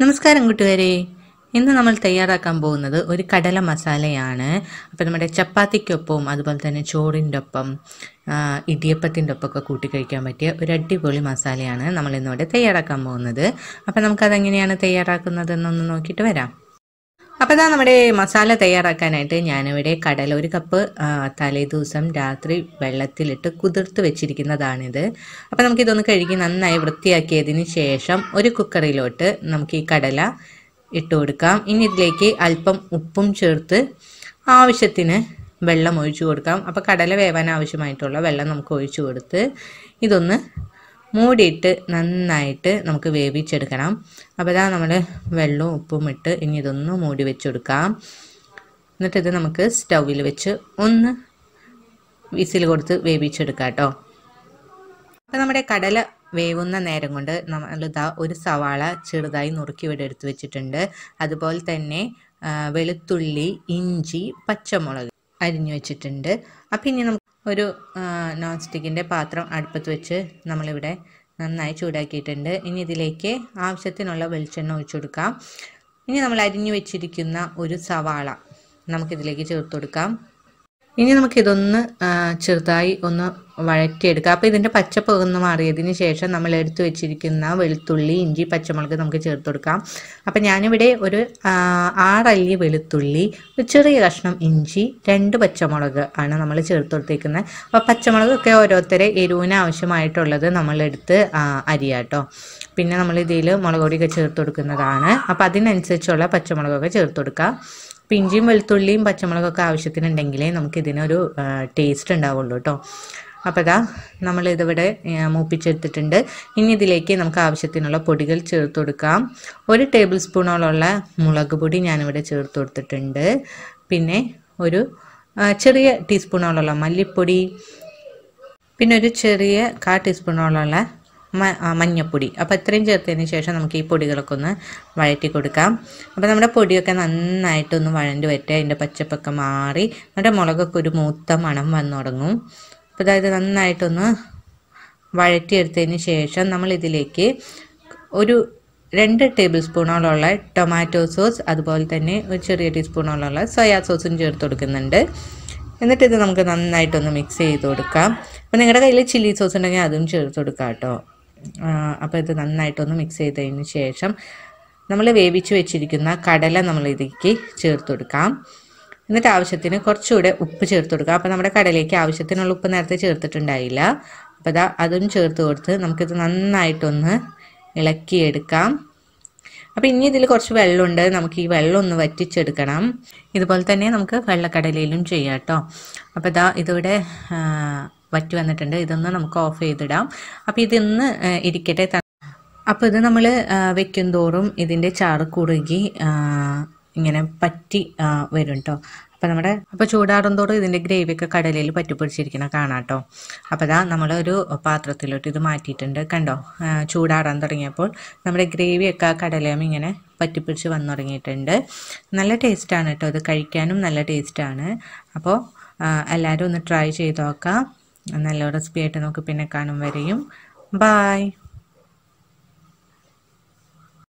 നമസ്കാരം കൂട്ടുകാരെ ഇന്ന് നമ്മൾ തയ്യാറാക്കാൻ പോകുന്നത് ഒരു കടല മസാലയാണ് അപ്പോൾ നമ്മുടെ ചപ്പാത്തിക്കൊപ്പം അതുപോലെ തന്നെ ചോറിൻ്റെ ഒപ്പം ആ, ഇടിയപ്പത്തിൻ്റെ ഒപ്പമൊക്കെ കൂട്ടി കഴിക്കാൻ പറ്റിയ ഒരു അടിപൊളി മസാലയാണ് നമ്മൾ ഇന്നിവിടെ തയ്യാറാക്കാൻ പോകുന്നത് അപ്പോൾ നമുക്കതെങ്ങനെയാണ് തയ്യാറാക്കുന്നതെന്നൊന്ന് നോക്കിയിട്ട് വരാം അപ്പോൾ ഇതാ നമ്മുടെ മസാല തയ്യാറാക്കാനായിട്ട് ഞാനിവിടെ കടല ഒരു കപ്പ് ആ, തലേ ദിവസം രാത്രി വെള്ളത്തിലിട്ട് കുതിർത്ത് വെച്ചിരിക്കുന്നതാണിത് അപ്പോൾ നമുക്കിതൊന്ന് കഴുകി നന്നായി വൃത്തിയാക്കിയതിന് ശേഷം ഒരു കുക്കറിലോട്ട് നമുക്ക് ഈ കടല ഇട്ട് കൊടുക്കാം ഇനി ഇതിലേക്ക് അല്പം ഉപ്പും ചേർത്ത് ആവശ്യത്തിന് വെള്ളം ഒഴിച്ചു കൊടുക്കാം അപ്പോൾ കടല വേവാൻ ആവശ്യമായിട്ടുള്ള വെള്ളം നമുക്ക് ഒഴിച്ചു കൊടുത്ത് ഇതൊന്ന് മൂടിയിട്ട് നന്നായിട്ട് നമുക്ക് വേവിച്ചെടുക്കണം അപ്പോൾ ഇതാ നമ്മൾ വെള്ളവും ഉപ്പും ഇട്ട് ഇനി ഇതൊന്ന് മൂടി വെച്ചെടുക്കാം എന്നിട്ട് ഇത് നമുക്ക് സ്റ്റൗവിൽ വെച്ച് ഒന്ന് വിസിൽ കൊടുത്ത് വേവിച്ചെടുക്കാം കേട്ടോ അപ്പോൾ നമ്മുടെ കടല വേവുന്ന നേരം കൊണ്ട് നമ്മൾ ഇതാ ഒരു സവാള ചെറുതായി നുറുക്കി ഇവിടെ എടുത്ത് വെച്ചിട്ടുണ്ട് അതുപോലെ തന്നെ ആ, വെളുത്തുള്ളി ഇഞ്ചി പച്ചമുളക് അരിഞ്ഞു വെച്ചിട്ടുണ്ട് അപ്പം ഇനി നമുക്ക് ഒരു നോൺ സ്റ്റിക്കിൻ്റെ പാത്രം അടുപ്പത്ത് വെച്ച് നമ്മളിവിടെ നന്നായി ചൂടാക്കിയിട്ടുണ്ട് ഇനി ഇതിലേക്ക് ആവശ്യത്തിനുള്ള വെളിച്ചെണ്ണ ഒഴിച്ചു കൊടുക്കാം ഇനി നമ്മൾ അരിഞ്ഞു വെച്ചിരിക്കുന്ന ഒരു സവാള നമുക്കിതിലേക്ക് ചേർത്ത് കൊടുക്കാം ഇനി നമുക്കിതൊന്ന് ആ, ചെറുതായി ഒന്ന് വഴറ്റിയെടുക്കാം അപ്പോൾ ഇതിൻ്റെ പച്ചപ്പ് ഒന്ന് മാറിയതിന് ശേഷം നമ്മൾ എടുത്തു വെച്ചിരിക്കുന്ന വെളുത്തുള്ളി ഇഞ്ചി പച്ചമുളക് നമുക്ക് ചേർത്ത് കൊടുക്കാം അപ്പോൾ ഞാനിവിടെ ഒരു ആ, ആറല്ലി വെളുത്തുള്ളി ഒരു ചെറിയ കഷ്ണം ഇഞ്ചി രണ്ട് പച്ചമുളക് ആണ് നമ്മൾ ചേർത്ത് കൊടുത്തേക്കുന്നത് അപ്പോൾ പച്ചമുളകൊക്കെ ഓരോരുത്തരെ എരിവിന് ആവശ്യമായിട്ടുള്ളത് നമ്മളെടുത്ത് ആ, അരിയാട്ടോ പിന്നെ നമ്മൾ ഇതിൽ മുളക് പൊടിയൊക്കെ ചേർത്ത് കൊടുക്കുന്നതാണ് അപ്പോൾ അതിനനുസരിച്ചുള്ള പച്ചമുളകൊക്കെ ചേർത്ത് കൊടുക്കുക അപ്പം ഇഞ്ചിയും വെളുത്തുള്ളിയും പച്ചമുളകൊക്കെ ആവശ്യത്തിനുണ്ടെങ്കിലേ നമുക്ക് ഇതിനൊരു ടേസ്റ്റ് ഉണ്ടാവുള്ളൂ കേട്ടോ അപ്പോൾ ഇതാ നമ്മൾ ഇതിവിടെ ആ, മൂപ്പിച്ചെടുത്തിട്ടുണ്ട് ഇനി ഇതിലേക്ക് നമുക്ക് ആവശ്യത്തിനുള്ള പൊടികൾ ചേർത്ത് കൊടുക്കാം ഒരു ടേബിൾ സ്പൂണോളമുള്ള മുളക് പൊടി ഞാനിവിടെ ചേർത്ത് കൊടുത്തിട്ടുണ്ട് പിന്നെ ഒരു ആ, ചെറിയ ടീസ്പൂണോളമുള്ള മല്ലിപ്പൊടി പിന്നെ ഒരു ചെറിയ കാ ടീസ്പൂണോളമുള്ള മ- ആ, മഞ്ഞപ്പൊടി അപ്പോൾ ഇത്രയും ചേർത്തതിന് ശേഷം നമുക്ക് ഈ പൊടികളൊക്കെ ഒന്ന് വഴറ്റി കൊടുക്കാം അപ്പോൾ നമ്മുടെ പൊടിയൊക്കെ നന്നായിട്ടൊന്ന് വഴണ്ടി വരട്ടെ അതിൻ്റെ പച്ചപ്പൊക്കെ മാറി നമ്മുടെ മുളകൊക്കെ ഒരു മൂത്ത മണം വന്നു തുടങ്ങും അപ്പോൾ അതായത് നന്നായിട്ടൊന്ന് വഴറ്റിയെടുത്തതിന് ശേഷം നമ്മൾ ഇതിലേക്ക് ഒരു രണ്ട് ടേബിൾ സ്പൂണോളമുള്ള ടൊമാറ്റോ സോസ് അതുപോലെ തന്നെ ഒരു ചെറിയ ടീസ്പൂണോളമുള്ള സോയാ സോസും ചേർത്ത് കൊടുക്കുന്നുണ്ട് എന്നിട്ട് ഇത് നമുക്ക് നന്നായിട്ടൊന്ന് മിക്സ് ചെയ്ത് കൊടുക്കാം അപ്പോൾ നിങ്ങളുടെ കയ്യിൽ ചില്ലി സോസ് ഉണ്ടെങ്കിൽ അതും ചേർത്ത് കൊടുക്കാം കേട്ടോ അപ്പോൾ ഇത് നന്നായിട്ടൊന്ന് മിക്സ് ചെയ്തതിന് ശേഷം നമ്മൾ വേവിച്ച് വെച്ചിരിക്കുന്ന കടല നമ്മൾ ഇതിലേക്ക് ചേർത്ത് കൊടുക്കാം എന്നിട്ട് ആവശ്യത്തിന് കുറച്ചുകൂടെ ഉപ്പ് ചേർത്ത് കൊടുക്കുക അപ്പോൾ നമ്മുടെ കടലേക്ക് ആവശ്യത്തിനുള്ള ഉപ്പ് നേരത്തെ ചേർത്തിട്ടുണ്ടായില്ല അപ്പോൾ ഇതാ അതും ചേർത്ത് കൊടുത്ത് നമുക്കിത് നന്നായിട്ടൊന്ന് ഇളക്കിയെടുക്കാം അപ്പോൾ ഇനി ഇതിൽ കുറച്ച് വെള്ളമുണ്ട് നമുക്ക് ഈ വെള്ളം ഒന്ന് വറ്റിച്ചെടുക്കണം ഇതുപോലെ തന്നെ നമുക്ക് വെള്ളക്കടലയിലും ചെയ്യാം കേട്ടോ അപ്പോൾ ഇതാ ഇതിവിടെ ആ, വറ്റി വന്നിട്ടുണ്ട് ഇതൊന്ന് നമുക്ക് ഓഫ് ചെയ്തിടാം അപ്പോൾ ഇതൊന്ന് ആ, ഇരിക്കട്ടെ ത- അപ്പോൾ ഇത് നമ്മൾ വെക്കും തോറും ഇതിൻ്റെ ചാറ് കുറുകി ആ, ഇങ്ങനെ പറ്റി ആ, വരും കേട്ടോ അപ്പോൾ നമ്മുടെ അപ്പോൾ ചൂടാറും തോറും ഇതിൻ്റെ ഗ്രേവിയൊക്കെ കടലയിൽ പറ്റിപ്പിടിച്ചിരിക്കണ കാണാം കേട്ടോ അപ്പോൾ ഇതാ നമ്മളൊരു പാത്രത്തിലോട്ട് ഇത് മാറ്റിയിട്ടുണ്ട് കണ്ടോ ആ, ചൂടാറാൻ തുടങ്ങിയപ്പോൾ നമ്മുടെ ഗ്രേവിയൊക്കെ ആ കടലയും ഇങ്ങനെ പറ്റിപ്പിടിച്ച് വന്നു തുടങ്ങിയിട്ടുണ്ട് നല്ല ടേസ്റ്റാണ് കേട്ടോ ഇത് കഴിക്കാനും നല്ല ടേസ്റ്റാണ് അപ്പോൾ ആ, എല്ലാവരും ഒന്ന് ട്രൈ ചെയ്ത് നോക്കാം നല്ല റെസിപ്പി ആയിട്ട് നമുക്ക് പിന്നെ കാണും വരെയും ബായ്